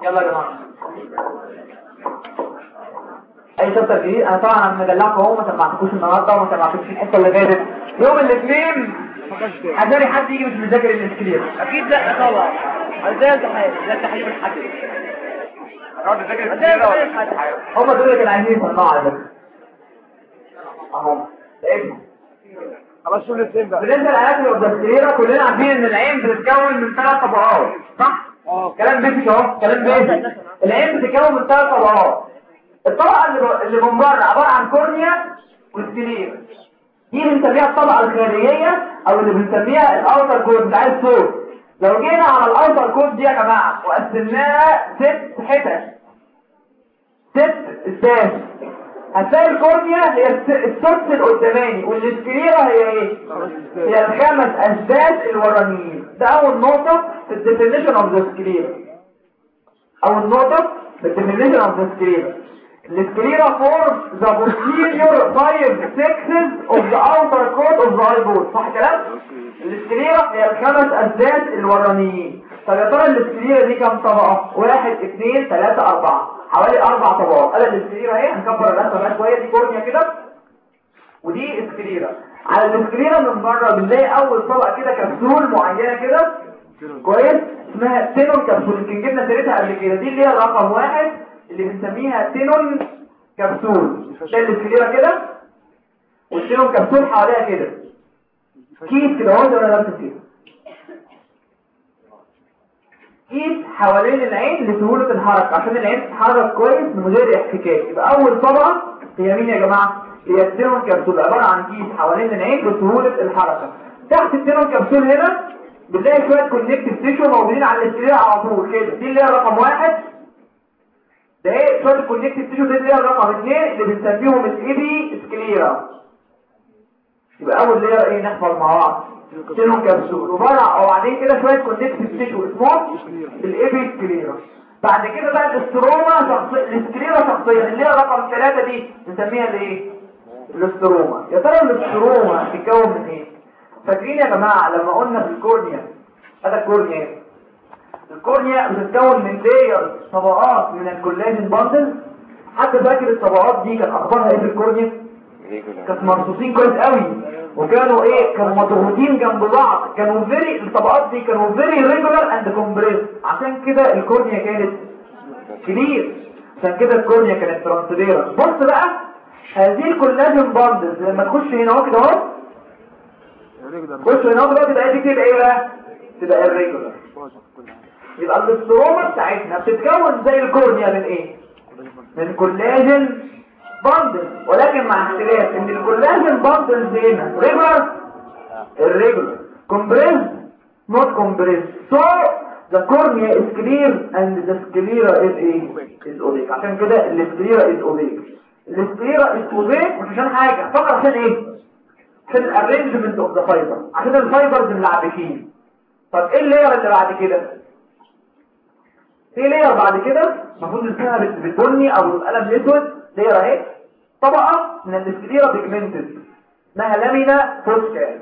يلا يا جماعه اي شابتر جديد انا طبعا مدلعكم اهو ما سمعتكوش النهارده وما سمعتكوش الحته اللي فاتت يوم الاثنين حذاري حد يجي مش مذاكر الاسكلير اكيد لا طبعا ازاي امتحان ده امتحان الحد اقعد اذاكر ازاي امتحان الحد هم دول اللي كانوا عايزين يسمعوا على فكره اهو شايفهم خلاص شوف الاثنين بقى بالنسبه للعلاج الاسكليرا كلنا عارفين ان العين بتتكون من ثلاث طبقات صح اه كلام بيسك اهو كلام بيسك العين بتتكون من ثلاث طبقات الطبقه اللي ب- اللي من بره عباره عن كورنيا والسكليرا دي بنسميها الطبقه الخارجيه او اللي بنسميها الاوتر كود بتاع الصوت لو جينا على الاوتر كود دي يا جماعه وقسمناها ست حتت ست اساس هتلاقي الكورنيا هي الس- السدس القداماني والسكليرا هي ايه هي الخمس اساس الورانيين ده اول نقطه في الديفينيشن اوف ذا سكليرا اول نقطه في الديفينيشن اوف ذا سكليرا السكليرا فورم ذا posterior five sixes of the outer coat of the eyeball صح كلام السكليرا هي الخمس اساس الورانيين طب يا ترى السكليرا دي كام طبقه واحد اثنين ثلاثة اربعة حوالي اربع طبقات قال السكليرا اهي هنكبر الرسمه بقى شويه دي كورنيا كده ودي اسكليرا على الاسكليرا من بره بنلاقي اول طبقه كده كبسول معينه كده كويس اسمها تينون كبسول يمكن جبنا سيرتها قبل كده دي اللي هي رقم واحد اللي بنسميها تينون كبسول ده الاسكليرا كده والتينون كبسول حواليها كده كيس كده اهو زي ما انا لابس كده كيس حوالين العين لسهولة الحركة عشان العين تتحرك كويس من غير احتكاك يبقى أول طبقة هي مين يا جماعة؟ هي التينون كبسول عبارة عن كيس حوالين العين لسهولة الحركة تحت التينون كبسول هنا بتلاقي شوية كونكتيف تيشو موجودين على الاسترير على طول كده دي اللي هي رقم واحد ده ايه شوية الكونكتيف تيشو دي اللي هي رقم اثنين اللي بنسميهم الايبي سكليرا يبقى أول لير ايه نحفظ مع بعض تينون كبسول وبرع وبعدين كده شوية كونكتيف تيشو اسمهم الايبي سكليرا بعد كده بقى الاستروما شخصية السكليرا شخصيا اللي هي رقم ثلاثة دي نسميها الايه الاستروما يا ترى الاستروما تتكون من ايه فاكرين يا جماعة لما قلنا في الكورنيا هذا الكورنيا ايه الكورنيا بتتكون من لاير طبقات من الكولاجين باندل حد فاكر الطبقات دي كان اخبارها ايه في الكورنيا كانت مرصوصين كويس قوي وكانوا ايه كانوا مضغوطين جنب بعض كانوا فيري الطبقات دي كانوا فيري ريجولار اند كومبريس عشان كده الكورنيا كانت كبير عشان كده الكورنيا كانت ترانسليرا بص بقى هذه الكولاجين باندلز لما تخش هنا اهو كده اهو خش هنا اهو دلوقتي تبقى دي تبقى ايه بقى تبقى الريجولار يبقى الاستروما بتاعتنا بتتكون زي الكورنيا من ايه من كولاجين باندل ولكن مع اختلاف ان الكولاجين باندلز هنا ريجولار الريجولار كومبريس not compressed so the cornea is clear and the sclera is ايه is opaque عشان كده السكليرا is opaque السكليرا is opaque مش عشان حاجة فقط عشان ايه عشان الارينجمنت اوف ذا فايبر عشان الفايبرز ملعبكين طب ايه اللير اللي بعد كده في لير بعد كده المفروض اسمها بال- بالبني او بالقلم الاسود لير اهي طبقه من السكليرا بيجمنتد اسمها لامينا فوسكا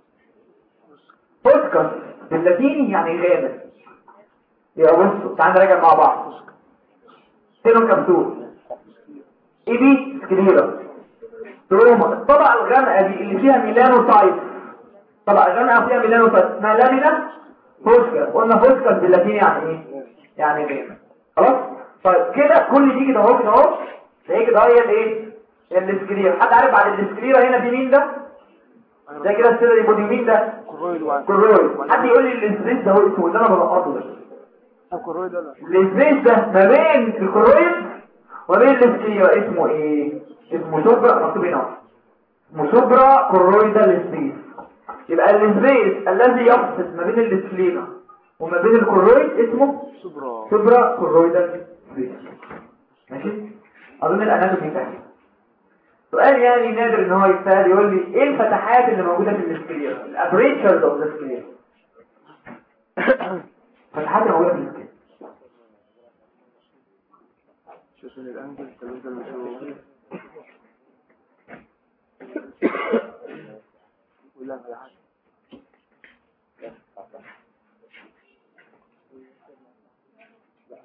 فوسكا باللاتيني يعني غامق يبقى بصوا تعالوا نراجع مع بعض سينو كبسول ايدي سكليرا تروما الطبقه الغامقه دي اللي فيها ميلانو تايب طبقه غامقه فيها ميلانو تايب اسمها لامينا فوسكا قلنا فوسكا باللاتيني يعني ايه يعني غامق خلاص طيب كده كل دي كده اهو كده اهو تلاقي كده هي الايه السكليرا حد عارف بعد السكليرا هنا في مين ده ده كده السيلر يبقى مين ده كرويد وعن كرويد حد يقول لي الاسبريس ده هو اسمه اللي انا بنقطه ده كرويد ولا الاسبريس ده ما بين الكرويد وبين الاسكليرا اسمه ايه اسمه سوبرا مكتوب هنا أهو. اسمه سوبرا كرويدال سبيس يبقى السبيس الذي يفصل ما بين الاسكليرا وما بين الكرويد اسمه سوبرا سوبرا كرويدال سبيس ماشي اظن الاناتومي سهل سؤال يعني نادر ان هو يسأل يقول لي ايه الفتحات اللي موجودة في الاسكلير الابريتشرز اوف الاسكلير فتحات اللي موجودة في الاسكلير شوفين الانجل بالنسبه للمشروع ولا على حاجه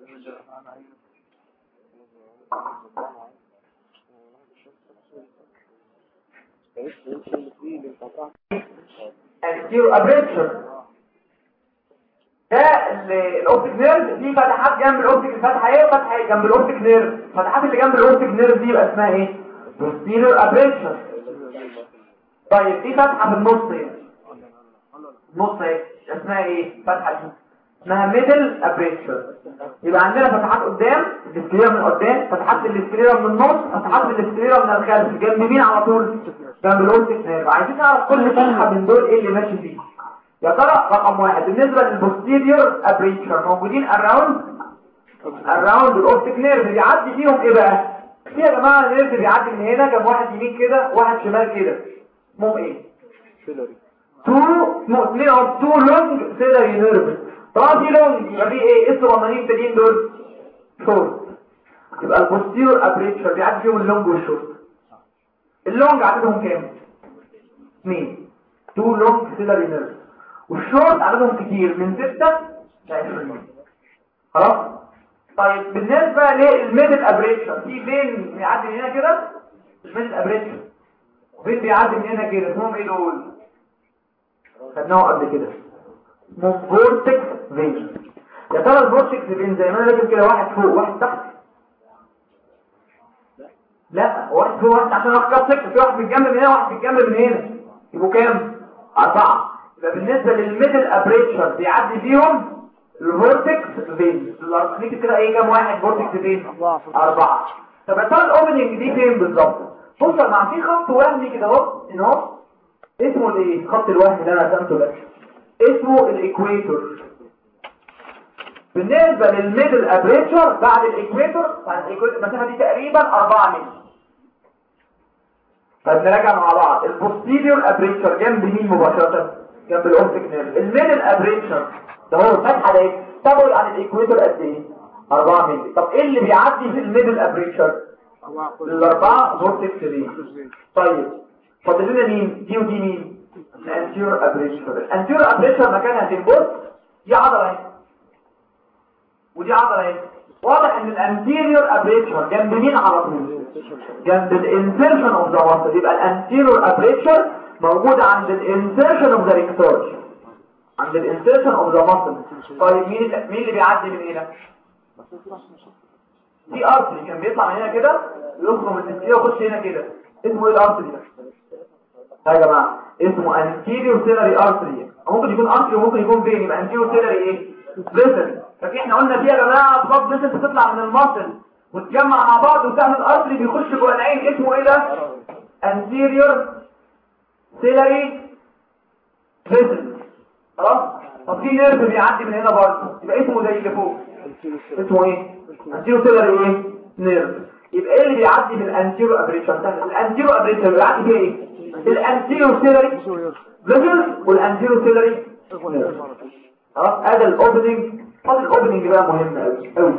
anterior aperture ده ال- الاوبتيك نيرف دي فتحات جنب الاوبتيك الفتحه ايه وفتحه ايه جنب الاوبتيك نيرف الفتحات اللي جنب الاوبتيك نيرف دي يبقى اسمها ايه posterior aperture طيب دي فتحه في النص ايه نص ايه اسمها ايه فتحه دي اسمها ميدل ابريتشر يبقى عندنا فتحات قدام الاسكليرا من قدام فتحات الاسكليرا من النص فتحات الاسكليرا من الخلف جنب مين على طول جنب الاوبتيك نيرف عايزين نعرف كل فتحه من دول ايه اللي ماشي فيه يا ترى رقم واحد بالنسبه للبوستيريور ابريتشر موجودين اراوند اراوند الاوبتيك نيرف بيعدي فيهم ايه بقى في يا جماعه نيرف بيعدي من هنا كان واحد يمين كده واحد شمال كده اسمهم ايه تو اسمه اثنين او تو لونج سيلري نيرف طبعا في لونج يبقى في ايه ايه الصغننين التانيين دول شورت يبقى البوستيريور ابريتشر بيعدي فيهم اللونج والشورت اللونج عددهم كام اثنين تو لونج سيلري نيرف والشورت عددهم كتير من 6 ل 20 خلاص طيب بالنسبه للميدل ابريتشر في فين بيعدي من هنا كده الميدل ابريتشر وفين بيعدي من هنا كده اسمهم ايه دول خدناه قبل كده اسمهم فورتكس فين يا ترى الفورتكس فين زي ما انا راكب كده واحد فوق واحد تحت لا واحد فوق واحد عشان واحد كده سكت في واحد بيتجنب من هنا واحد بيتجنب من هنا يبقوا كام أربعة يبقى بالنسبة للميدل ابريتشر بيعدي فيهم الفورتكس فين نكتب كده ايه كام واحد فورتكس فين أربعة طب يا ترى الاوبننج دي فين بالظبط بص يا جماعه في خط وهمي كده اهو ان اهو اسمه الايه خط الوهم اللي انا رسمته ده اسمه الايكويتور بالنسبة للميدل ابريتشر بعد الايكويتور بعد الايكويتور المسافة دي تقريبا 4 متر طيب نراجع مع بعض البوستيريور ابريتشر جنب مين مباشرة جنب الاوبتيك نيرف الميدل ابريتشر ده هو الفتحة ده ايه تبعد عن الايكويتور قد ايه 4 متر طب ايه اللي بيعدي في الميدل ابريتشر الاربعة فورتكس دي طيب فاضل لنا مين دي ودي مين الانتيور ابريتشر الانتيور ابريتشر مكانها فين بص دي عضلة اهي ودي عضلة اهي واضح ان الانتيريور ابريتشر جنب مين على طول جنب الانسيرشن اوف ذا واسل يبقى الانتيريور ابريتشر موجود عند الانسيرشن اوف ذا ريكتور عند الانسيرشن اوف ذا ماسل طيب مين اللي مين اللي بيعدي من هنا في ارتري كان بيطلع من هنا كده يخرج من الانتيريور ويخش هنا كده اسمه ايه الارتري ده يا جماعه اسمه انتيريور سيلري ارتري ممكن يكون ارتري وممكن يكون فين يبقى انتيريور سيلري ايه فيسل ففي احنا قلنا دي يا جماعه بلاد فيسل بتطلع من الماسل وتجمع مع بعض وتعمل ارتري بيخش جوه العين اسمه ايه ده انتيريور سيلري فيسل خلاص طب في نيرف بيعدي من هنا برضه يبقى اسمه زي اللي فوق اسمه ايه انتيريور سيلري ايه نيرف يبقى ايه اللي بيعدي من الانتيريور ابريتشر الانتيريور ابريتشر بيعدي فيه ايه الانتيريور سيلري فيسل والانتيريور سيلري نيرف خلاص ادي الاوبننج فاضل الاوبننج بقى مهم قوي قوي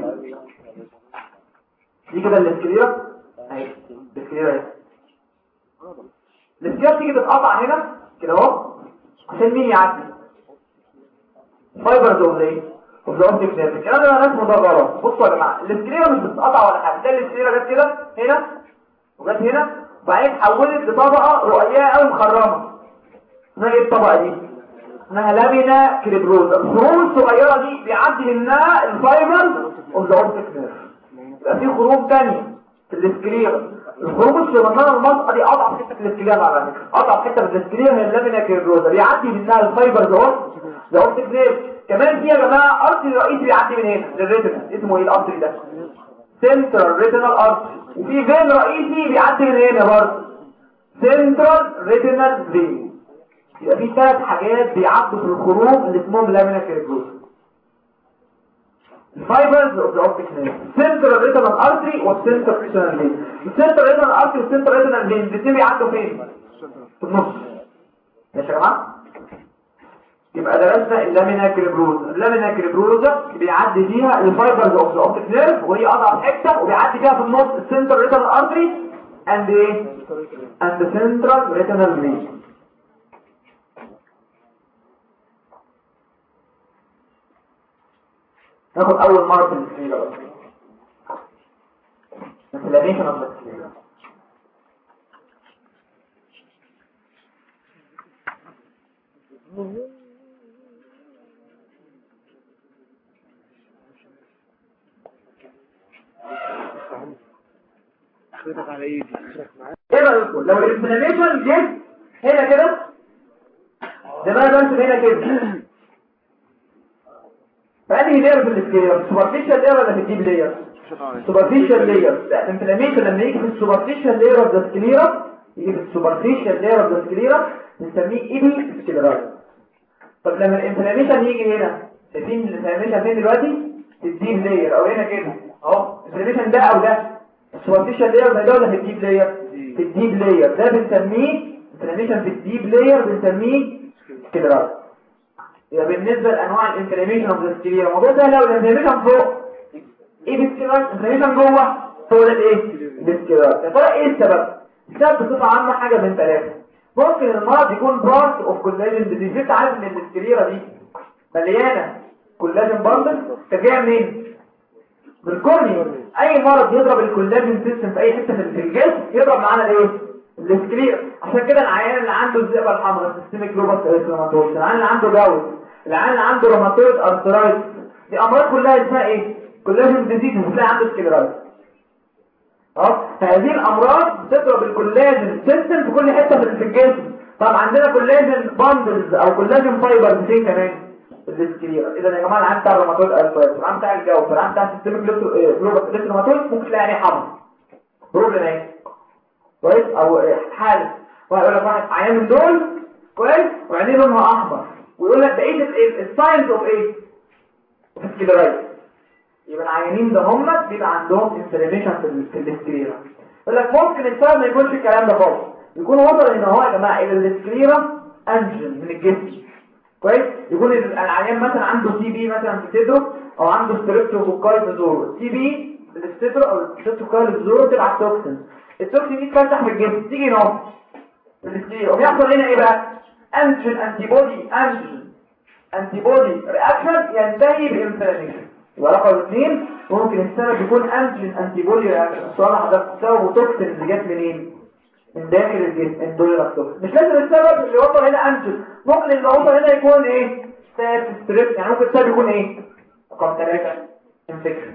دي كده الاسكليرا اهي الاسكليرا اهي الاسكليرا تيجي تتقطع هنا كده اهو عشان مين يعدي فايبرز اوف ايه اوف ذا اوبتيك نيرف الكلام ده انا اسمه ده غلط بصوا يا جماعه الاسكليرا مش بتتقطع ولا حاجه ده الاسكليرا جت كده هنا وجت هنا وبعدين اتحولت لطبقه رقيقه قوي مخرمه اسمها ايه الطبقه دي اسمها لامينا كريبروزا الخروم الصغيرة دي بيعدي منها الفايبر اوف ذا اوبتيك نيرف يبقى في خروم تانية في الاسكليرا الخروم الصغيرة المنطقة دي اضعف حتة في الاسكليرا على فكرة اضعف حتة في الاسكليرا هي اللامينا كريبروزا بيعدي منها الفايبر ذا اوبتيك نيرف كمان في يا جماعة ارتري رئيسي بيعدي من هنا للريتنا اسمه ايه الارتري ده سنترال ريتينال ارتري وفي فين رئيسي بيعدي من هنا برضه سنترال ريتينال فين يبقى في ثلاث حاجات بيعدوا في الخروج اللي اسمهم لامينا كيرجوز الفايبرز اوف ذا اوبتيك نيرف سنترال ريتينال ارتري والسنترال ريتينال فين السنترال ريتينال ارتري والسنترال ريتينال فين الاثنين بيعدوا فين في النص ماشي يا جماعه يبقى درسنا اللامينا كريبروز اللامينا كريبروز بيعدي فيها الفايبرز اوف ذا اوبتيك نيرف وهي اضعف حته وبيعدي فيها في النص السنترال ريتينال ارتري اند ايه اند سنترال ريتينال فين ناخد اول مرض في السكليرا بس inflammation of the sclera اخرتك على ايدي اخرك معايا ايه رايكم لو الانفلاميشن جه هنا كده ده بقى بس هنا كده فانهي لير في السكيلر سوبرفيشال لير ولا في الديب لير سوبرفيشال لير الانفلاميشن لما يجي في السوبرفيشال لير اوف ذا سكليرا يجي في السوبرفيشال لير اوف ذا سكليرا نسميه ايدي سكليرايز طب لما الانفلاميشن يجي هنا شايفين الانفلاميشن فين دلوقتي في الديب لير او هنا كده اهو الانفلاميشن ده او ده السوبرفيشال لير ده ولا في الديب لير في الديب لير ده بنسميه انفلاميشن في الديب لير بنسميه سكليرايز يبقى بالنسبه لانواع الانفلاميشن اوف ذا سكليرا الموضوع ده لو الانفلاميشن فوق ايه بالسكليرايز الانفلاميشن جوه هو ده الايه السكليرايز يا ترى ايه السبب السبب بصفه عامه حاجه من ثلاثه ممكن المرض يكون بارت اوف كولاجين ديزيز انت عارف ان السكليرا دي مليانه كولاجين باندل جايه منين من الكورنيا اي مرض يضرب الكولاجين سيستم في اي حته في الجسم يضرب معانا الايه السكليرا عشان كده العيان اللي عنده الذئبه الحمراء سيستميك لوبس اريثروماتوز العيان اللي عنده جاوز العيان اللي عنده روماتويد ارثرايتس دي امراض كلها اسمها ايه كولاجين ديزيز بتلاقي عنده سكليرايز اه فهذه الامراض بتضرب الكولاجين سيستم في كل حته في الجسم طب عندنا كولاجين باندلز او كولاجين فايبرز فين كمان في السكليرا اذا يا جماعه العيان بتاع الروماتويد ارثرايتس العيان بتاع الجاوز العيان بتاع سيستميك لوبس اريثروماتوز ممكن تلاقي عينيه حمراء بروبلم ايه كويس او حالة واحد يقول لك واحد عيان من دول كويس وعينيه لونها احمر ويقول لك ده ايه الساينز اوف ايه السكليرايز يبقى العيانين ده هم بيبقى عندهم انفلاميشن في في السكليرا يقول لك ممكن السبب ما يكونش الكلام ده خالص يكون وصل ان هو يا جماعه الى السكليرا انجن من الجسم كويس يكون العيان مثلا عنده سي بي مثلا في صدره او عنده ستريبتوكوكاي في زوره سي بي في الصدر او ستريبتوكوكاي في زوره تبع توكسين التوكسين دي تفتح في الجسم تيجي هنا في السكليرا وبيحصل هنا ايه بقى انجن انتي بودي انجن انتي بودي رياكشن ينتهي بانفلاميشن يبقى رقم اثنين ممكن السبب يكون انجن انتي بودي رياكشن السؤال حضرتك سببه توكسين اللي جت منين من داخل الجسم اندوليرا توكسين مش لازم السبب اللي وصل هنا انجن ممكن اللي وصل هنا يكون ايه ستاف ستريب يعني ممكن السبب يكون ايه رقم ثلاثة انفكشن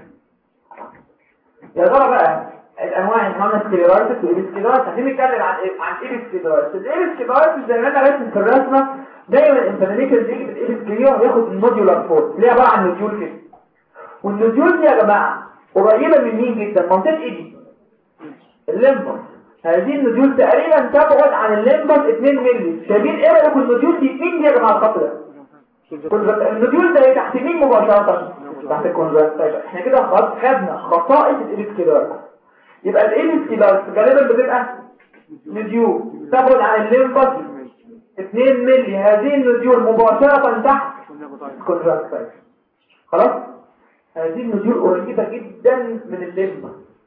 يا ترى بقى الانواع الهانا سكليرايتس والسكليرايتس عايزين نتكلم عن ايه عن ايه السكليرايتس الايه السكليرايتس زي ما انا رسمت في الرسمه دايما الانفلاميشن اللي بيجي في الايه السكليرا بياخد النوديولار فورم اللي هي عباره عن نوديول كده والنوديول دي يا جماعه قريبه من مين جدا منطقه ايه دي الليمبر هذه النوديول تقريبا تبعد عن الليمبر 2 مللي شايفين ايه رايكم النوديول دي مين دي يا جماعه الخط ده النوديول ده تحت مين مباشره تحت الكونجكتيفا احنا كده خلاص خدنا خصائص الاسكليرايتس يبقى الاسكليرايتس غالبا بتبقى نوديول تبعد عن الليمبر 2 مللي هذه النوديول مباشره تحت الكونجكتيفا خلاص هذه النوديول قريبه جدا من الليمبر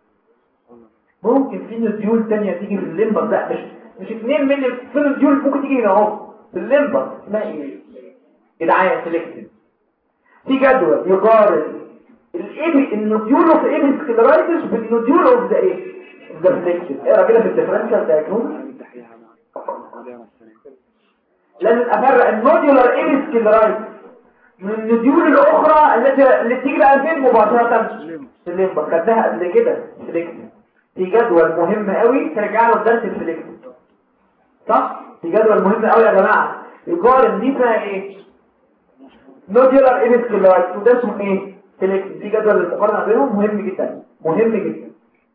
ممكن في نوديول تانية تيجي من الليمبر ده مش مش 2 مللي في نوديول ممكن تيجي هنا اهو في الليمبر اسمها ايه جدعان سيلكتد في جدول يقارن الايه النوديول اوف ايه سكلرايتس بالنوديول اوف ذا ايه ذا فليكشن اقرا كده في الديفرنشال دايجنوز لازم افرق النوديولار ايه سكلرايتس من النوديول الاخرى التي اللي بتيجي بقى فين مباشره في الليمبر خدناها قبل كده سيلكتد في جدول مهم قوي ترجع له درس الفليكس صح في جدول مهم قوي يا جماعه يقارن دي فيها ايه نوديولار ايبسكلرايت وده اسمه ايه فليكس في جدول المقارنه بينهم مهم جدا مهم جدا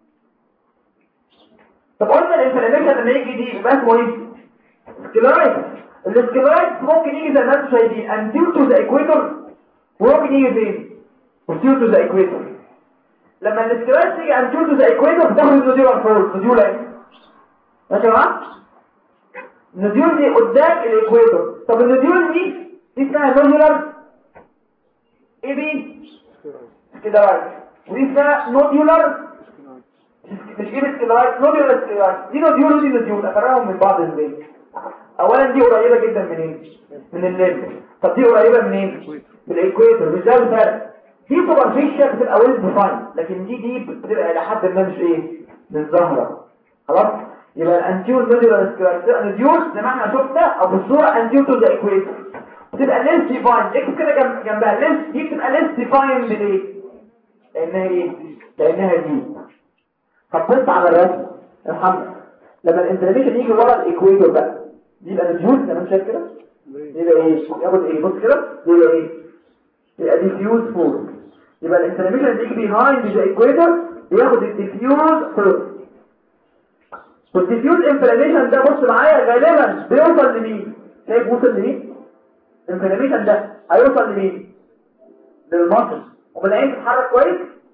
طب قلنا الانفلاميشن لما يجي دي يبقى اسمه ايه سكلرايت السكلرايت ممكن يجي زي ما انتم شايفين انتيو تو ذا ايكويتور وممكن يجي فين انتيو تو ذا ايكويتور لما الاسترايد تيجي عن جولد زي ايكويتور بتاخد النوديول فوق النوديول اهي ماشي يا جماعه النوديول دي قدام الايكويتور طب النوديول دي دي اسمها نوديولار ايه دي كده رايت ودي اسمها نوديولار مش ايه سكيلارايت نوديولار سكيلارايت دي نوديول ودي نوديول افرقهم من بعض ازاي اولا دي قريبه جدا منين من الليمب طب دي قريبه منين من الايكويتور مش ده الفرق دي سوبرفيشال بتبقى ويل ديفاين لكن دي دي بتبقى الى حد ما مش ايه مش ظاهره خلاص يبقى الانتيور ميديولار سكليروز زي ما احنا شفنا او بالصوره انتيور تو ذا ايكويتور بتبقى ليس ديفاين اكتب كده جنب جنبها ليس دي بتبقى ليس ديفاين بالايه لانها ايه لانها دي فبص على الرسم الحمد لما الانفلاميشن يجي ورا الايكويتور بقى دي يبقى ديفيوز زي ما انت شايف كده يبقى ايه ياخد ايه بص كده يبقى ايه يبقى ديفيوز فور يبقى الانفلاميشن اللي يجي بيهايند ذا ايكويتور بياخد الديفيوز فور والديفيوز انفلاميشن ده بص معايا غالبا بيوصل لمين شايف وصل لمين الانفلاميشن ده هيوصل لمين للمصل وبالعين تتحرك كويس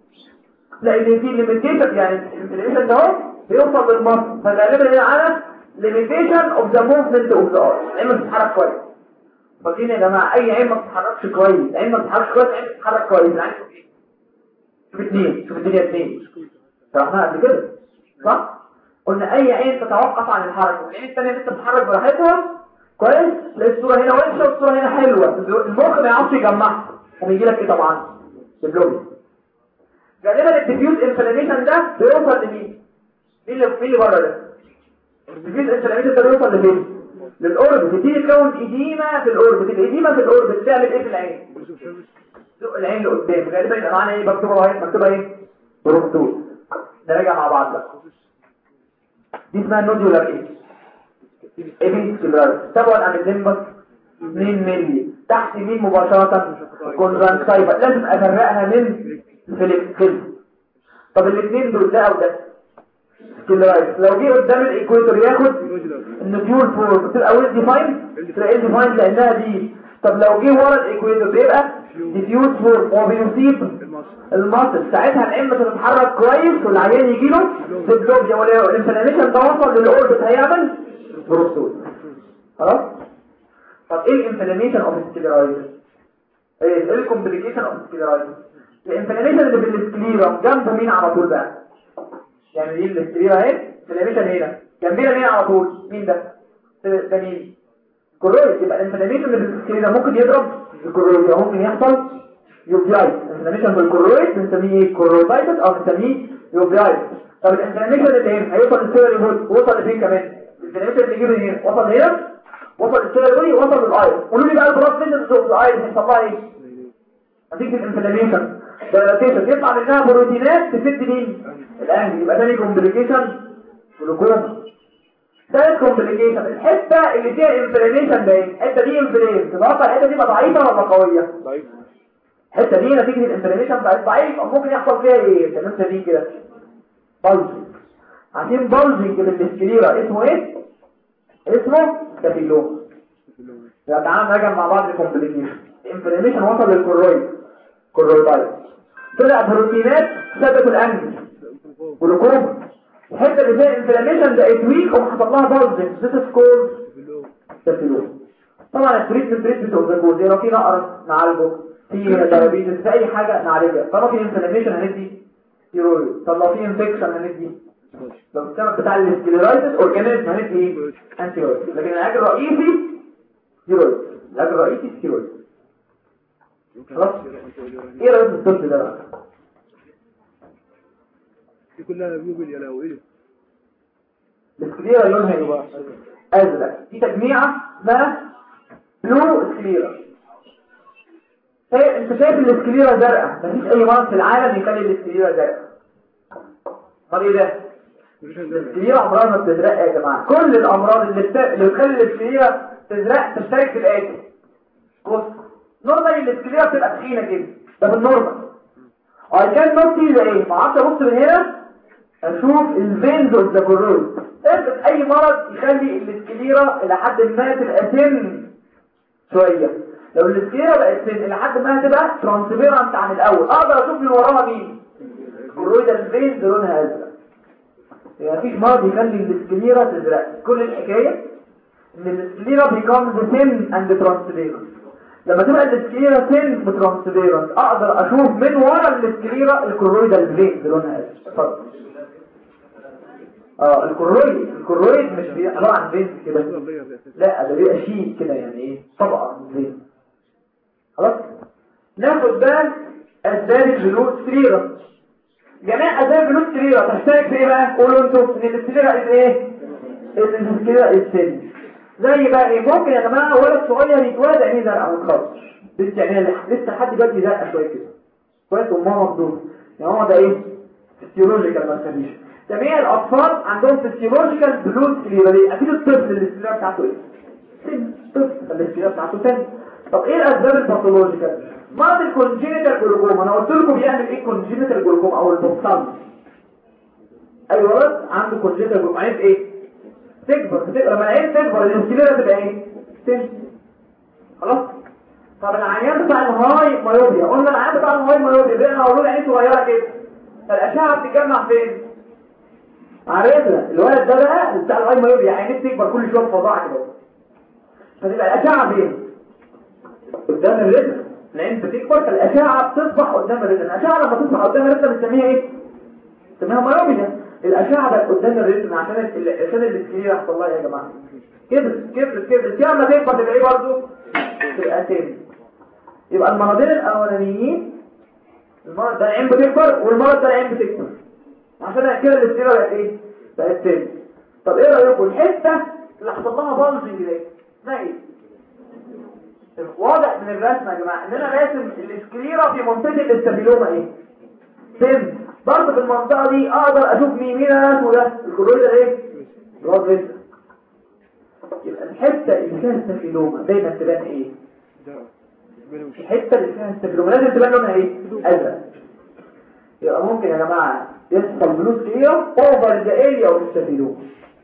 لان في ليميتيشن يعني الانفلاميشن ده اهو بيوصل للمصل فغالبا هنا على limitation of the movement of the arm العين ما بتتحرك كويس فاكرين يا جماعه اي عين ما بتتحركش كويس العين ما بتتحركش كويس العين بتتحرك كويس العين شوف اثنين شوف الدنيا اثنين شرحناها قبل كده صح قلنا اي عين تتوقف عن الحركه والعين الثانيه لسه بتتحرك براحتها كويس تلاقي الصوره هنا وحشه والصوره هنا حلوه المخ ما يعرفش يجمعها وبيجي لك ايه طبعا باللوجيك غالبا الديفيوز انفلاميشن ده بيوصل لمين مين اللي مين اللي بره ده الديفيوز انفلاميشن ده بيوصل لفين للاوربت بتيجي تكون ايديما في الاوربت الايديما في الاوربت بتعمل ايه في العين زق العين لقدام غالبا يبقى معانا ايه مكتوبه اهي مكتوبه ايه بروكتور نراجع مع بعض بقى دي اسمها نوديولار ايه ايبين سكلار تبعد عن الليمبس 2 مللي تحت مين مباشرة كونجنكتيفا لازم افرقها من فيلم طب الاثنين دول ده او ده سكلرايز لو جه قدام الايكويتور ياخد النوديول فور بتبقى ويل ديفاين تلاقي ديفاين لانها دي طب لو جه ورا الايكويتور بيبقى ديفيوز فور وبيصيب المصل ساعتها العين تتحرك كويس والعيان يجي له سيبلوبيا ولا الانفلاميشن ده وصل للاوربت هيعمل بروستول خلاص طب ايه الانفلاميشن اوف السكليرايز ايه الكومبليكيشن اوف السكليرايز الانفلاميشن اللي في السكليرا جنبه مين على طول بقى يعني دي السكليرا اهي الانفلاميشن هنا جنبنا مين على طول مين ده ده مين كورويد يبقى الانفلاميشن اللي في السكليرا ممكن يضرب الكورويد ممكن يحصل يوبيايت الانفلاميشن بالكورويد بنسميه ايه كورويدايتس او بنسميه يوبيايت طب الانفلاميشن اللي هنا هيوصل للسيري بول وصل لفين كمان الانفلاميشن اللي يجي هنا وصل هنا وصل للسيري بول وصل للاير قولوا لي بقى البلاس فيزنس اوف الاير هيحصل لها ايه نتيجه الانفلاميشن دايلاتيشن يطلع منها بروتينات تسد مين الانجل يبقى تاني كومبليكيشن جلوكوما ثالث كومبليكيشن الحته اللي فيها انفلاميشن ده الحته دي انفلام تتوقع الحته دي ضعيفه ولا قويه ضعيف الحته دي نتيجه الانفلاميشن بقت ضعيف او ممكن يحصل فيها ايه الحته دي كده بلجنج عشان بلجنج بالسكليرا اسمه ايه اسمه كابيلوم يبقى تعالى نراجع مع بعض الكومبليكيشن الانفلاميشن وصل للكورويد كورويدايت طلع بروتينات ثبت الانجل جلوكوما الحته اللي فيها انفلاميشن بقت ويك وحصل لها بلجنج ذس از كولد كابيلوم طبعا التريتمنت تريتمنت اوف ذا كوز لو في نقرس نعالجه في دايابيتس في اي حاجه نعالجها طالما في انفلاميشن هندي ستيرويد طب لو في انفكشن هندي لو السبب بتاع السكليرايتس اورجانيزم هندي ايه انتيرويد لكن العلاج الرئيسي ستيرويد العلاج الرئيسي ستيرويد خلاص ايه رايك في الطب ده بقى دي كلها بيوبل يا لو ايه السكليرا لونها ايه ازرق في تجميعه اسمها بلو سكليرا شايف- انت شايف الاسكليرا زرقاء مفيش اي مرض في العالم يخلي الاسكليرا زرقاء امال ايه ده الاسكليرا عمرها ما بتزرق يا جماعه كل الامراض اللي بت... اللي بتخلي الاسكليرا تزرق تشترك في الاتي بص نورمالي الاسكليرا بتبقى تخينه كده ده بالنورمال I can not see the ايه ما اعرفش ابص من هنا اشوف الفينز اوف ذا كورويد افرض اي مرض يخلي الاسكليرا الى حد ما تبقى سن شويه لو الاسكليرا بقت سن الى حد ما هتبقى ترانسبيرنت عن الاول اقدر اشوف من وراها مين الكورويد الفينز لونها ازرق يعني مفيش مرض يخلي الاسكليرا تزرق كل الحكايه ان الاسكليرا becomes thin and transparent لما تبقى الاسكليرا thin وترانسبيرنت اقدر اشوف من ورا الاسكليرا الكورويد الفينز لونها ازرق اتفضل اه الكرويد الكرويد مش بي- عباره عن فينز كده لا ده بيبقى شيء كده يعني ايه طبقه من فينز خلاص ناخد بقى اسباب البلوت سريرة جميع اسباب البلوت سريرة تشترك في ايه بقى قولوا انتوا ان السريرة ايه السريرة السن زي بقى ايه ممكن يا جماعه ولد صغير يتولد عينيه زرقاء ما تخافش لسه يعني لسه لحد دلوقتي زرقاء شويه كده كويس وامها مبدوله يعني هو ده ايه فيسيولوجيكال ما تخليش جميع الاطفال عندهم فيسيولوجيكال بلوت سليبري اكيد الطفل اللي السليبري بتاعته ايه سن طفل اللي السليبري بتاعته سن طب ايه الاسباب الباثولوجيكال مرض الكونجينيتال جلوكوما انا قلت لكم بيعمل ايه كونجينيتال جلوكوما او البوكسال اي ولد عنده كونجينيتال جلوكوما عارف ايه تكبر بتبقى لما العين تكبر الانسولين تبقى ايه تمشي خلاص طب العيان بتاع الهاي مايوبيا قلنا العيان بتاع الهاي مايوبيا بقى اقول عين صغيره كده فالاشعه بتتجمع فين عرفنا الولد ده بقى بتاع الهاي مايوبيا عينيه بتكبر كل شويه فظاعه كده فتبقى الاشعه فين قدام الرجل العين بتكبر فالاشعه بتصبح قدام الرجل الاشعه لما تصبح قدام الرجل بنسميها ايه بنسميها مايوبيا الاشعه بقت قدام الرجل عشان ال- عشان الاسكليه يحصل لها يا جماعه كبرت كبرت كبرت يا اما تكبر تبقى ايه برضه تبقى تاني يبقى المرضين الاولانيين المرض ده العين بتكبر والمرض ده العين بتكبر عشان كده الاسكليه بقت ايه بقت تاني طب ايه رايكم الحته اللي حصل لها بلجنج دي اسمها ايه واضح من الرسمه يا جماعه ان انا راسم الاسكليرا في منطقه الاستابيلوما ايه سن برضه في المنطقه دي اقدر اشوف مين مين انا وده الكرويد ده ايه الواد لسه يبقى الحته اللي فيها استابيلوما دايما تبان ايه الحته اللي فيها استابيلوما لازم تبان لونها ايه ازرق يبقى ممكن يا جماعه يحصل بلوز كلير اوفر ذا اريا اوف استابيلوما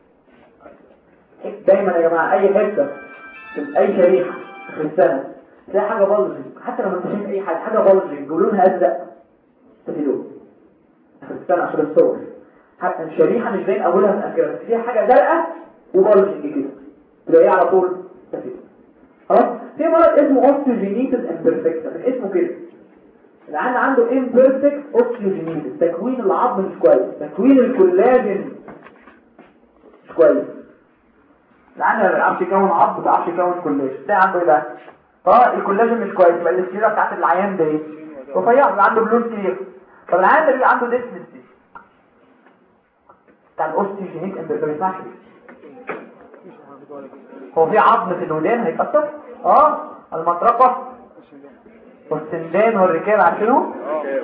دايما يا جماعه اي حته في اي شريحه في السنه تلاقي حاجه بلجنج حتى لما انت شايف اي حاجه حاجه بلجنج ولونها ازرق استابيلوما في السنه عشان الصور حتى الشريحه مش باين اولها من اخرها بس فيها حاجه زرقاء وبلجنج كده تلاقيه على طول استابيلوما خلاص في مرض اسمه اوستيوجينيتس امبرفكتا من اسمه كده العيان عنده امبرفكت اوستيوجينيتس تكوين العظم مش كويس تكوين الكولاجين مش كويس العيان ما بيعرفش يكون عظم ما بيعرفش يكون كولاجين ده عنده ايه بقى اه الكولاجين مش كويس يبقى السكيره بتاعت العيان ده ايه رفيع يبقى عنده بلون كتير طب العيان ده بيبقى عنده ديسمس بتاع الاوستيوجينيك امبرفكت ما ينفعش هو في عظم في الودان هيتأثر اه المطرقة والسندان والركاب عارفينه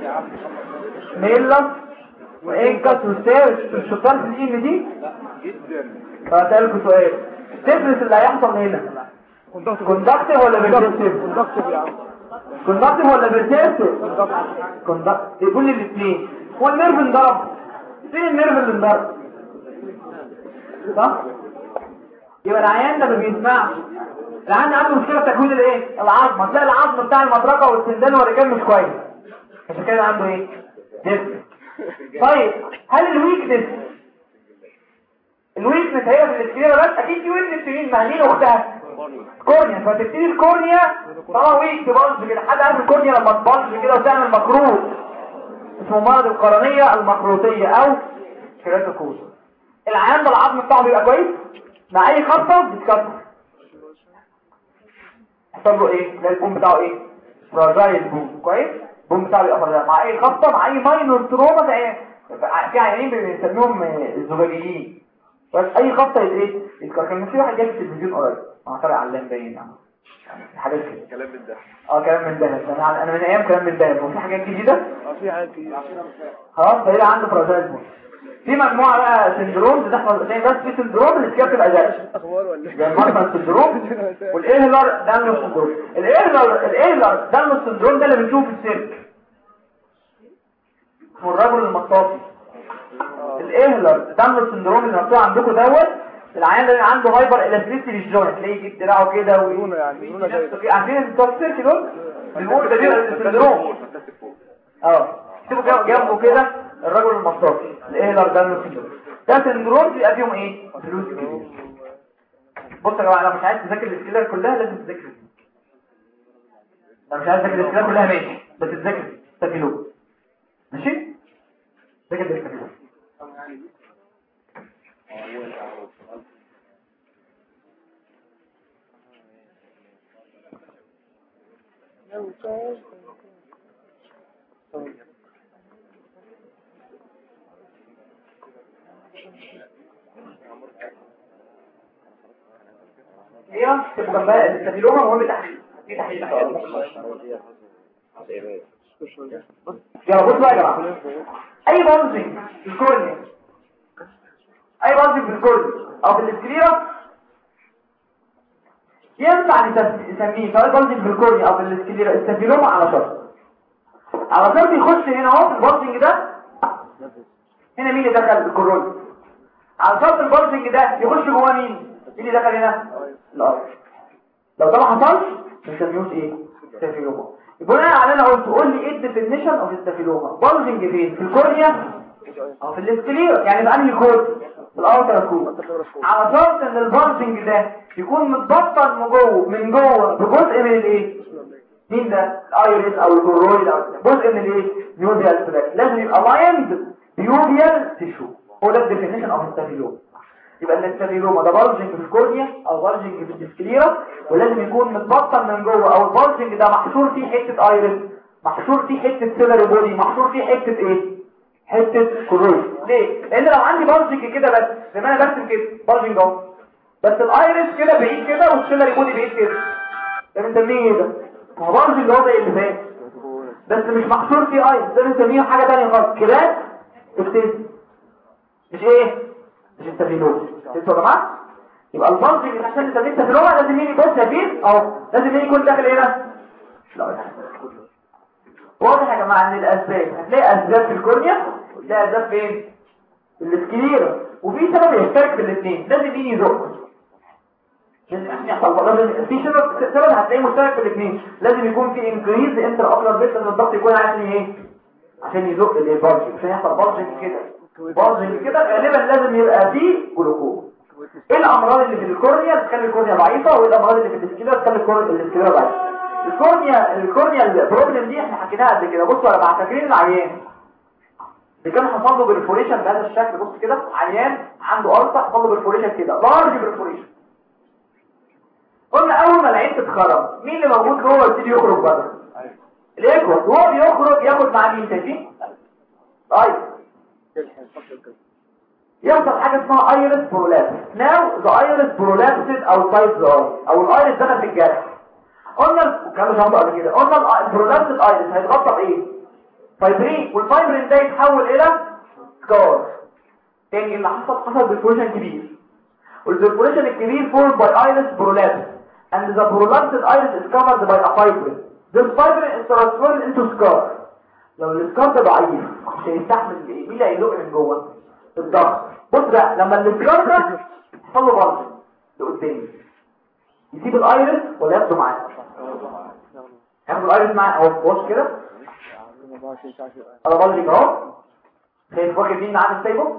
ميلا وانكس والساوس الشطار في الإيم دي فأسألكوا سؤال تفرس اللي هيحصل هنا كوندكتيف ولا بيرسيستيف كوندكتيف ولا بيرسيستيف كوندكتيف يقول لي الاثنين هو النيرف انضرب فين النيرف اللي انضرب صح يبقى العيان ده ما بيسمعش العيان عنده مشكله في تكوين الايه العظم هتلاقي العظم بتاع المطرقه والسندان والرجال مش كويس عشان كده عنده ايه ديسك طيب هل الويكنس الويكنس هي في الاسكليرا بس اكيد في ويكنس في مين مهنين اختها كورنيا فتبتدي الكورنيا طبعا ويك تبلج كده حد عارف الكورنيا لما تبلج كده وتعمل مكروت اسمه مرض القرنيه المكروتيه او كيراتوكوز العيان ده العظم بتاعه بيبقى كويس مع اي خبطه بتكسر يحصل له ايه ده البوم بتاعه ايه فراجايل بوم كويس البوم بتاعه بيبقى فراجايل مع اي خبطه مع اي ماينور تروما في عين- في عيانين بنسميهم الزجاجيين بس اي خبطه يت- ايه يتكسر كان في واحد جاي في التلفزيون قريب انا طالع علام باين يعني حاجات كده كلام من ده اه كلام من ده انا انا من ايام كلام من ده وفي حاجات جديده اه في حاجات كتير خلاص ده عنده فراجايل بوم في مجموعه بقى سندروم بتحصل زي بس في سندروم اللي كده بتبقى زي اخبار ولا زي المارفان سندروم والاهلر دانلو سندروم الاهلر الاهلر دانلو سندروم ده اللي بنشوفه في السيرك اسمه الرجل المطاطي الاهلر دانلو سندروم اللي مكتوب عندكم دوت العيان ده عنده هايبر الستريسي للجوينت تلاقيه يجيب دراعه كده مرونة يعني، مرونة ويجي نفسه كده. عارفين بتوع السيرك دول بنقول ده بيبقى السندروم اه اكتبوا جنب- جنبه كده الرجل المطاطي الاهلر دانلو سندروم ده سندروم بيبقى فيهم ايه فلوس كتير بص يا جماعه لو مش عايز تذاكر الاسكيلر كلها لازم تذاكر دي. لو مش عايز تذاكر الاسكيلر كلها ماشي بس تذاكر ستافيلو ماشي ذاكر الاستافيلو السكليرا تبقوا جنبها الاستافيلوما مهم تحليل في تحليل يلا بصوا بقى يا جماعه اي بلجنج في الكورنيا اي بلجنج في الكورنيا او في السكليرا ينفع نسم- نسميه سواء بلجنج في الكورنيا او في السكليرا استافيلوما على شرط على شرط يخش هنا اهو في البلجنج ده هنا مين اللي دخل الكورونا على شرط البلجنج ده يخش جوه مين مين اللي دخل هنا الارض لو ده ما حصلش ما نسميهوش ايه ستافيلوما بناء على اللي انا قلت قول لي ايه الديفينيشن اوف ستافيلوما بلجنج فين في الكورنيا او في الاسكليرا يعني في انهي كود في الاوتر كود على شرط ان البلجنج ده يكون متبطن من جوه من جوه بجزء من الايه مين ده الايريس او الكورويد او جزء من الايه نيوبيال تراك لازم يبقى لايند بيوبيال تيشو هو ده الديفينيشن اوف ستافيلوما يبقى الاستافيلوما ده بلجنج في الكورنيا او بلجنج في السكليرا ولازم يكون متبطن من جوه او البلجنج ده محشور فيه حته ايريس محشور فيه حته سيلري بودي محشور فيه حته ايه حته كورويد ليه لان لو عندي بلجنج كده بس زي ما انا برسم كده بلجنج اهو بس الايريس كده بعيد كده والسيلري بودي بعيد كده ده بنسميه ايه ده ما هو بلجنج اللي هو زي اللي فات بس مش محشور فيه ايريس ده بنسميه حاجه ثانيه خالص كده اكتب مش ايه مش التفيلوما انتوا يا جماعه يبقى البلجنج عشان نسميه التفيلوما لازم يجي بص شايفين اهو لازم يجي يكون داخل هنا لا واضح يا جماعه ان الاسباب هتلاقي اسباب في الكورنيا هتلاقي اسباب فين في السكليرا وفي سبب يشترك في الاثنين لازم مين يزق لازم عشان يحصل لازم في سبب سبب هتلاقيه مشترك في الاثنين لازم يكون في انكريز انتر اوبلر بيت لازم الضغط يكون عشان ايه عشان يزق البلجنج عشان يحصل بلجنج كده بلجنج كده غالبا لازم يبقى فيه جلوكوز ايه الامراض اللي في الكورنيا تخلي الكورنيا ضعيفه وايه الامراض اللي في السكيلر تخلي الكورنيا السكيلر ضعيفه الكورنيا الكورنيا البروبلم دي احنا حكيناها قبل كده بصوا يا جماعه فاكرين العيان اللي كان حصل له برفوريشن بهذا الشكل بص كده عيان عنده قرصه حصل له برفوريشن كده لارج برفوريشن قلنا اول ما العين تتخرج مين اللي موجود جوه يبتدي يخرج بره الايكوس وهو بيخرج ياخد معاه مين شايفين طيب يحصل حاجه اسمها ايرس برولابس ناو ذا ايرس برولابسد اوتسايد ذا اي او الايرس دخل في الجرح قلنا الكلام ده شرحته قبل كده قلنا البرولابسد ايرس هيتغطى بايه فايبرين والفايبرين ده يتحول الى سكار تاني اللي حصل حصل بالفوريشن كبير والبرفوريشن الكبير formed by iris prolapse and the prolapsed iris is covered by a fibrin this fibrin is transformed into scar لو السكار ده ضعيف مش هيستحمل ايه مين اللي هيزق من جوه الضغط بص بقى لما السكار ده يحصل له بلج لقدام يسيب الايرس ولا ياخده معاه ياخد الايرس معاه اهو بص كده انا بلجك اهو شايف واخد مين معاه سايبه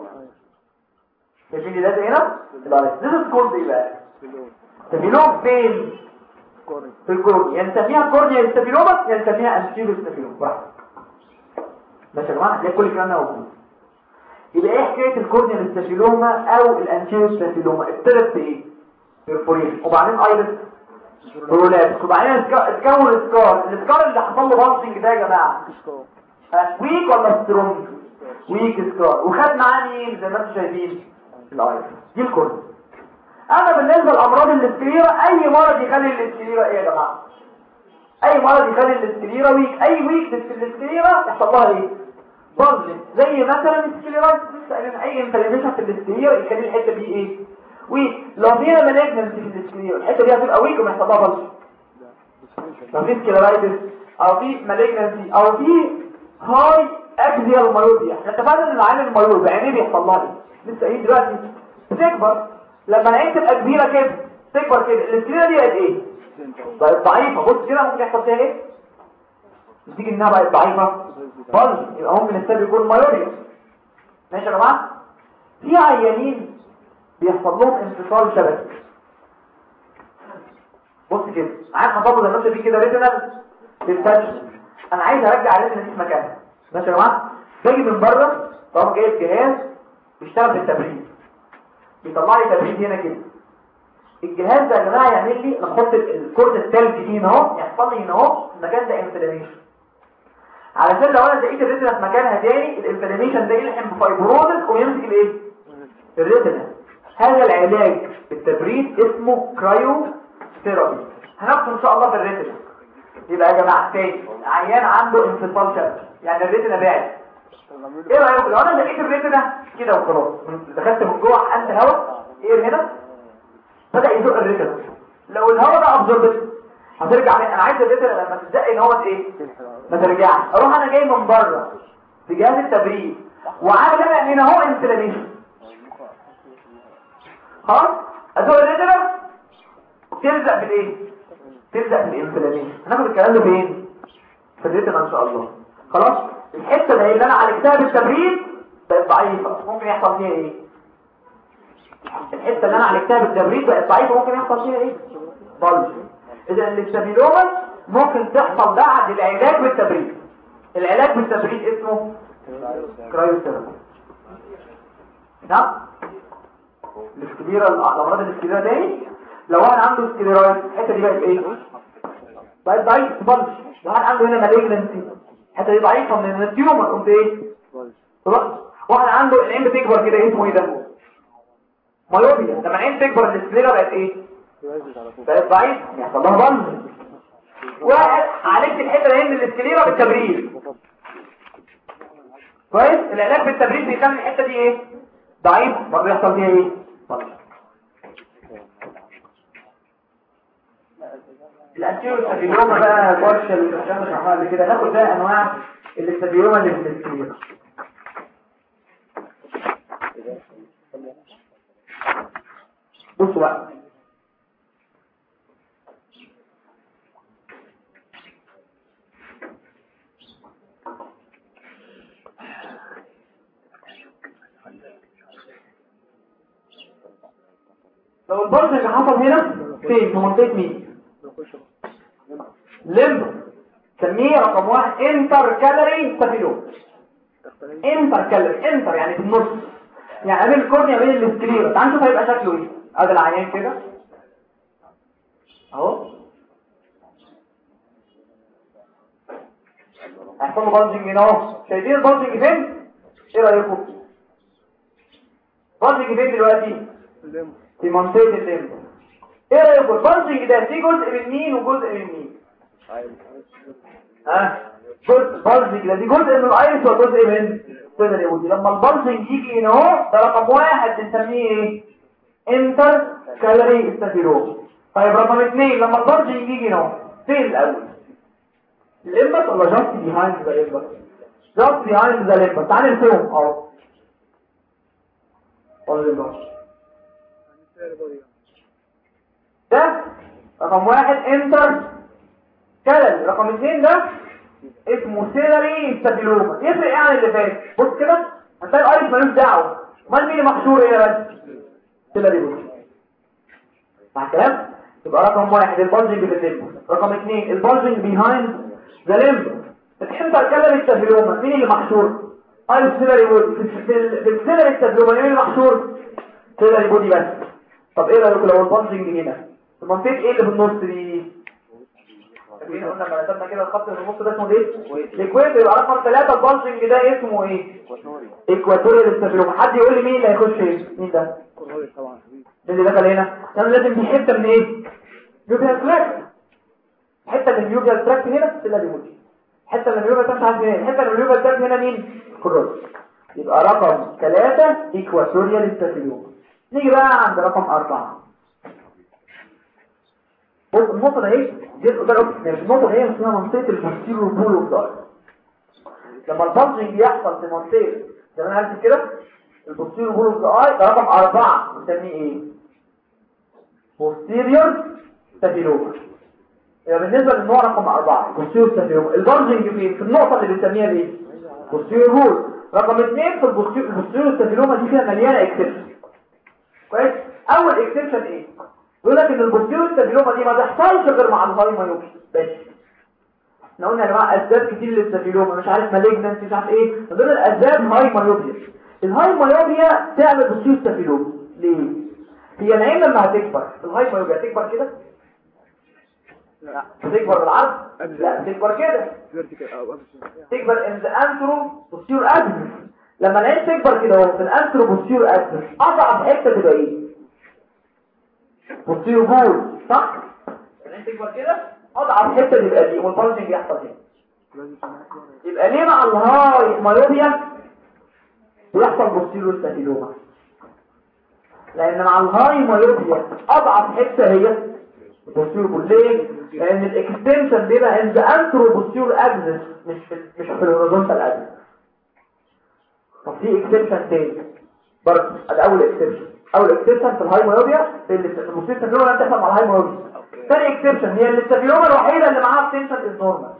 شايفين اللي لازق هنا الايرس this is called ايه بقى ستافيلوم فين في الكورنيا يعني نسميها كورنيا ستافيلوما يعني نسميها انتيريو ستافيلوما براحتك ماشي يا جماعه هتلاقي كل الكلام ده موجود يبقى ايه حكايه الكورنيا الستافيلوما او الانتيريو ستافيلوما ابتدت بايه بيرفوريشن وبعدين ايرس برولابس وبعدين اتك- اتكون السكار السكار اللي حصل له بانشنج ده يا جماعه ها، ويك ولا سترونج ويك سكار وخد معاه مين زي ما انتم شايفين الايرس دي الكورنيا اما بالنسبه لامراض الاسكليرا اي مرض يخلي الاسكليرا ايه يا جماعه اي مرض يخلي الاسكليرا ويك اي ويك في الاسكليرا يحصل لها ايه بلج زي مثلا السكليرايتس لسه قايلين اي انفلاميشن في الاسكليرا يخلي الحته دي ايه ويك لو فيها مالجنسي في الاسكليرا الحته دي هتبقى ويك وما يحصل لها بلج لو في سكليرايتس او في مالجنسي او في هاي اكزيال مايوبيا احنا اتفقنا ان العين المايوب بعينيه بيحصل لها ايه لسه قايلين دلوقتي بتكبر لما العين تبقى كبيره كده تكبر كده الاسكليرا دي قد ايه بقت ضعيفه بص كده ممكن يحصل فيها ايه تيجي انها بقت ضعيفه بلج يبقى ممكن السبب يكون مايوبيا ماشي يا جماعه في عيانين بيحصل لهم انفصال شبكي بص كده عايز حصل زي ما انت في كده ريتنال ديستنشن انا عايز ارجع الريتنال دي في مكانها ماشي يا جماعه باجي من بره طب جايب جهاز بيشتغل بالتبريد بيطلع لي تبريد هنا كده الجهاز ده يا جماعه يعمل لي نحط الكورت الثلج دي هنا اهو يحصل لي هنا اهو المكان ده انفلاميشن علشان لو انا لقيت الريتنا في مكانها تاني الانفلاميشن ده يلحم بفايبروزس ويمسك الايه الريتنا هذا العلاج بالتبريد اسمه كرايو ثيرابي هناخده ان شاء الله في الريتنا يبقى يا جماعه تاني عيان عنده انفصال شبكي يعني الريتنا بعد ايه رايكم لو انا لقيت الريتنا كده وخلاص دخلت من جوه انت هواء ايه هنا بدا يزق الريتنا لو الهواء ده ابزوربت هترجع من انا عايز الريتنا لما تزق ان هو ايه ما ترجعش اروح انا جاي من بره بجهاز التبريد وعامل انا هنا اهو انفلاميشن خلاص ازق الريتنا تلزق بالايه تلزق بالانفلاميشن هناخد الكلام ده فين في الريتنا ان شاء الله خلاص الحته دي اللي انا عالجتها بالتبريد بقت ضعيفه ممكن يحصل فيها ايه الحته اللي انا عالجتها بالتبريد بقت ضعيفه ممكن يحصل فيها ايه بلج اذا الاستابيلوما ممكن تحصل بعد العلاج بالتبريد العلاج بالتبريد اسمه كرايوثيرابي نعم السكليرا الامراض السكليرا تاني لو واحد عنده سكليرايد الحته دي بقت ايه بقت ضعيف بلج لو واحد عنده هنا مالجنسي الحته دي ضعيفه من التيومر قمت ايه خلاص واحد عنده العين بتكبر كده اسمه ايه ده مايوبيا لما العين تكبر السكليرا بقت ايه بقت ضعيف يحصل لها بلج واحد عالجت الحته دي من السكليرا بالتبريد كويس العلاج بالتبريد بيخلي الحته دي ايه ضعيف برضه يحصل فيها ايه بلج الانتيرو ستابيلوما بقى بارشل عشان نشرحها قبل كده ناخد بقى انواع الاستابيلوما اللي في السكليرا بصوا بقى لو البرد اللي حصل هنا فين في منطقه مين لمب سميه رقم واحد انتر كالوري ستافيلوم انتر كالوري انتر يعني في النص يعني بين الكورنيا بين السكليرا تعال نشوف هيبقى شكله ايه ادي العيان كده اهو هيحصل له بلجنج هنا اهو شايفين البلجنج فين ايه رايكم بلجنج فين دلوقتي الليمب في منطقه الليمب ايه رايكم البلجنج ده في جزء من مين وجزء من مين ها جزء بلجنج ده دي جزء من الايرس وجزء من صدر يهودي لما البلجنج يجي هنا اهو ده رقم واحد بنسميه ايه انتر كالوري ستافيلوم طيب رقم اثنين لما البلجنج يجي هنا اهو فين الاول الليمبس ولا جاست بيهايند ذا ليمبس جاست بيهايند ذا ليمبس تعال نرسمهم اهو ولا الليمبس ده رقم واحد انتر كلل رقم اثنين ده اسمه سيلري ستابيلوما يفرق ايه عن اللي فات بص كده هتلاقي الايرس ملوش دعوه امال مين اللي محشور ايه بس سيلري بوش مع الكلام يبقى رقم واحد البلجنج في الليمب رقم اثنين البلجنج بيهايند ذا ليمب الانتر كلل ستابيلوما مين اللي محشور ايرس سيلري بودي في في- في السيلري ستابيلوما مين اللي محشور سيلري بودي بس طب ايه رايكم لو البلجنج هنا في منطقه ايه اللي في النص دي فاكرين قلنا لما رسمنا كده الخط اللي في النص ده اسمه ايه الاكويتور يبقى رقم 3 البلجنج ده اسمه ايه ايكواتوريال ستافيلوما حد يقول لي مين اللي هيخش هنا مين ده كورنيش طبعا حبيبي مين اللي دخل هنا كان لازم في حته من ايه يوبيال تراكت حته من اليوبيال تراكت هنا سيلا بيموتي حته من اليوبيال تراكت عند هنا حته من اليوبيال تراكت هنا مين كروس يبقى رقم 3 ايكواتوريال ستافيلوما نيجي بقى عند رقم 4 بص النقطة ده ايه؟ دي النقطة النقطة دي اسمها منطقة البوستيرو بول اوف داي لما البلجنج يحصل في منطقة زي ما انا قلت كده البوستيرو بول اوف داي ده رقم أربعة بنسميه ايه؟ بوستيريور ستافيلوما يبقى بالنسبة للنوع رقم أربعة بوستيريور ستافيلوما البلجنج فين؟ في النقطة اللي بنسميها ايه؟ بوستيريور بول رقم اثنين في البوستيريور البوستيريور ستافيلوما دي فيها مليانة اكسبشن كويس؟ أول اكسبشن ايه؟ يقول لك ان البوستيريور ستافيلوما دي ما تحصلش غير مع الهايمايوبي بس احنا قلنا يا جماعه اسباب كتير للستافيلوما مش عارف مالجنانس مش عارف ايه من ضمن الاسباب هايمايوبيا الهايمايوبيا تعمل بوستيريور ستافيلوما ليه هي العين لما هتكبر الهايمايوبيا هتكبر كده لا هتكبر بالعرض لا هتكبر كده فيرتيكال او تكبر ان ذا انترو بوستيريور ادمس لما العين تكبر كده اهو في الانترو بوستيريور ادمس اصعب حته تبقى ايه بوستيريور بول صح العين تكبر كده اضعف حته تبقى دي والبالجنج يحصل هنا يبقى ليه مع الهاي مايوبيا بيحصل بوستيريور ستافيلوما لان مع الهاي مايوبيا اضعف حته هي بوستيريور ليه لان الاكستنشن بيبقى عند انترو بوستيريور اكسس مش في مش في الهوريزونتال اكسس طب في اكستنشن تاني برضه ادي اول اكستنشن اول اكستنشن في الهاي مايوبيا في البوستيريور ستافيلوما بتحصل مع الهاي مايوبيا ثاني اكستنشن هي الاستافيلوما الوحيده اللي معاها اكستنشن از نورمال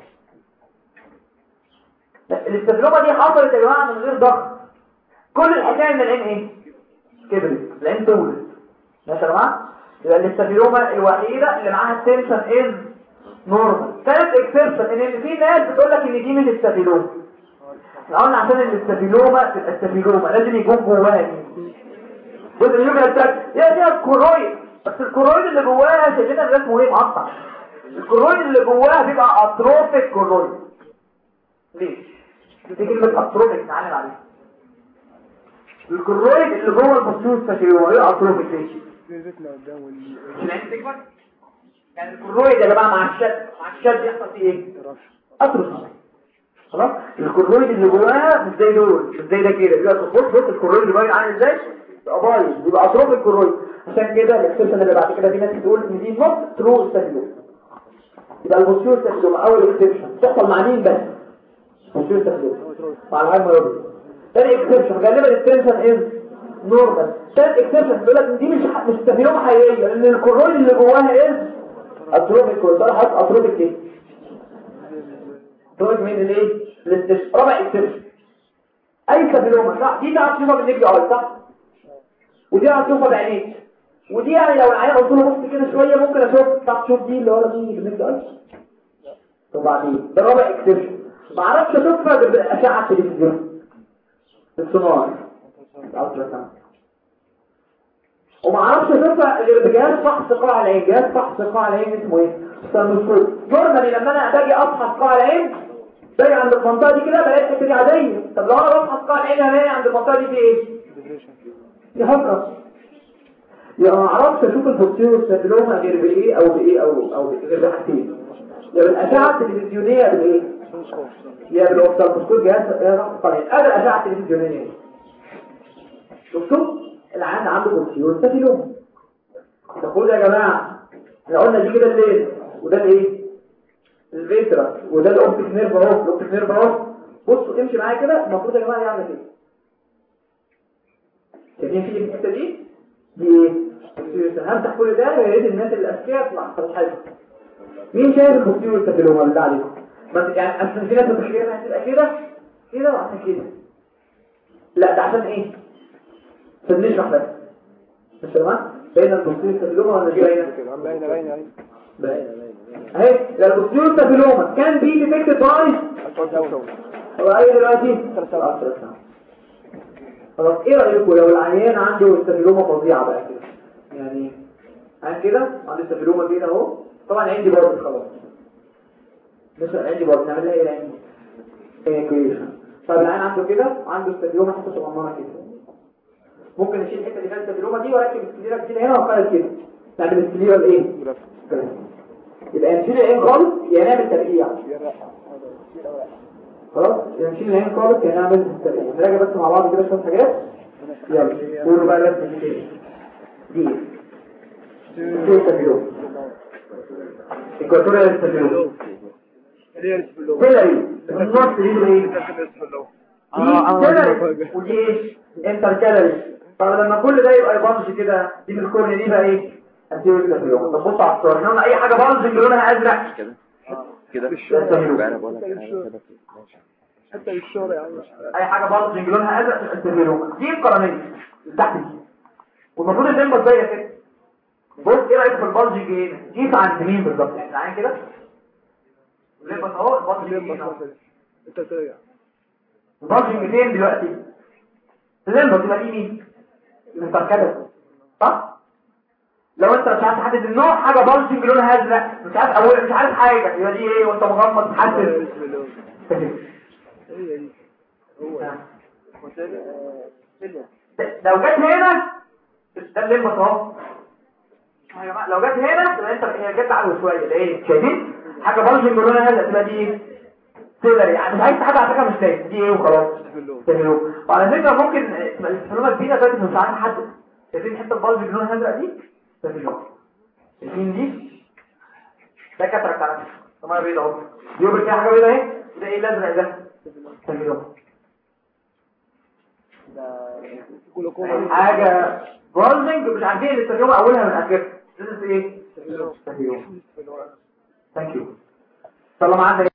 الاستفلومة دي حصلت يا جماعة من غير ضغط كل الحكاية ان العين ايه كبرت العين طولت ماشي يا جماعة يبقى الاستفلومة الوحيدة اللي معاها التنشن از نورمال ثالث اكسبشن ان في ناس بتقول لك ان دي من الاستفلومة احنا قلنا عشان الاستفلومة تبقى استفلومة لازم يكون جواها مين جزء من اليوم التاك يا دي الكرويد بس الكرويد اللي جواها شايفينها ده اسمه ايه مقطع الكرويد اللي جواها بيبقى اتروفيك كرويد ليه دي كلمة اتروفيك نعلم عليها الكرويد اللي جوه الفصوص فاكره ايه اتروفيك ليه نزلتنا قدام وال- مش العين تكبر يعني الكرويد يا جماعه مع الشد مع الشد يحصل فيه ايه اتروفي خلاص الكرويد اللي جواها مش زي دول مش زي ده كده بيبقى بص بص الكرويد اللي باين عامل ازاي بيبقى بايظ بيبقى اتروفي الكرويد عشان كده الاكسبشن اللي بعد كده في ناس بتقول ان دي نوت ترو ستابيلوم يبقى البوستيريور ستابيلوم اول اكسبشن تحصل مع مين بس بوستيريور ستابيلوم مع الهاي مايوبيا تاني اكسبشن غالبا التنشن از نورمال ثالث اكسبشن بيقول لك ان دي مش مش ستابيلوم حقيقيه لان الكرويد اللي جواها از اتروفيك كرويد صار حاطط اتروفيك ايه اتروفيك مين الايه الاستش رابع اكسبشن اي ستابيلوما صح دي تعرف تشوفها بالنجم اول صح ودي تعرف تشوفها بعينيك ودي يعني لو العيان قلت له بص كده شويه ممكن اشوف تعرف تشوف دي اللي ورا دي بالنجم اول طب بعدين ده رابع اكسبشن ما اعرفش اشوفها غير بالاشعه التلفزيون السونار الالتراساوند وما اعرفش اشوفها غير بجهاز فحص قاع العين جهاز فحص قاع العين اسمه ايه ستانوسكوب نورمالي لما انا باجي افحص قاع العين باجي عند المنطقه دي كده بلاقي الحته دي عاديه طب لو انا بفحص قاع العين هلاقي عند المنطقه دي في ايه دي هكرس يبقى ما اعرفش اشوف البوستيريور ستابيلوما غير بايه او بايه او او غير بحاجتين يا بالاشعه التلفزيونيه بالايه يا بالاوفتالموسكوب جهاز يا رحمة طبعا ادي الاشعه التلفزيونيه شفتوا العيان عنده بوستيريور ستابيلوما تقول يا جماعه احنا قلنا دي كده الليل وده الايه الفيترا وده الاوبتيك نيرف اهو الاوبتيك نيرف اهو بصوا امشي معايا كده المفروض يا جماعه يعمل كده شايفين في الحته دي دي ايه همسح كل ده يا ريت الناس الاذكياء تطلع تصحى مين شايف البوستيريور ستابيلوما اللي ده عليكم ما يعني اصل في ناس متخيله انها هتبقى كده كده وعشان كده لا ده عشان ايه عشان نشرح بس مش تمام بين البوستيريور ستابيلوما ولا مش باينه باينه باينه اهي باينه اهي ده البوستيريور ستابيلوما كان بي ديتكتد باي هو ايه دلوقتي خلاص ايه رايكم لو العيان عنده ستابيلوما فظيعه بقى كده يعني عن كده عنده ستابيلوما كده اهو طبعا عندي برضه خلاص مش عندي برضه نعمل لها ايه العين ايكويشن طب العيان عنده كده عنده ستابيلوما حته صغننه كده ممكن نشيل الحته اللي فيها الستابيلوما دي واركب السليره كده هنا واقلل كده نعمل السليره الايه يبقى نشيل العين خالص يا نعمل ترقيع خلاص يبقى نشيل العين خالص يا نعمل ترقيع نراجع بس مع بعض كده شويه حاجات يلا قولوا بقى الرسمه دي كده دي دي ستابيلوما ايكواتوريال ستابيلوما اللي هي السبلوم كده ايه النص دي ايه السبلوم دي كالوري ودي ايه انتر كالوري طب لما كل ده يبقى يبانج كده دي من الكورن دي بقى ايه انتيريور ستابيلوما طب بص على الصور احنا قلنا اي حاجه بانج لونها ازرق كده كده ستابيلوما انا بقول لك انا كده حتى الشهر يعني اي حاجه بانج لونها ازرق ستابيلوما دي القرنيه اللي تحت دي والمفروض الليمبا زي كده بص ايه رايك في البالجنج هنا جيت عند مين بالظبط يعني تعالى كده الليمبا اهو البالجنج هنا اهو. انت ترجع البالجنج فين دلوقتي الليمبا تبقى دي مين المتركبه صح لو انت مش عارف تحدد النوع حاجه بالجنج لونها ازرق مش عارف اول مش عارف حاجه يبقى دي ايه وانت مغمض تحدد السبلوم هي دي هو لو جت هنا ده الليمبا اهو يا جماعه لو جت هنا تبقى انت هي جت على شويه ده ايه شايفين حاجه بلجنج لونها هذا تبقى دي ايه تقدر يعني مش عايز حاجه على فكره مش تايه دي ايه وخلاص تمام وعلى فكره ممكن تبقى الاستفلومه كبيره بس مش عارف حد شايفين حته البلج لونها ازرق دي تمام شايفين دي ده كاتراكت على فكره طبعا بيضاء اهو يوبر فيها حاجه بيضاء اهي ده ايه الازرق ده تمام جلوكوما حاجه بولجنج مش عارفين الاستفلومه اولها من اخرها ده ايه ثانك يو طالما عندك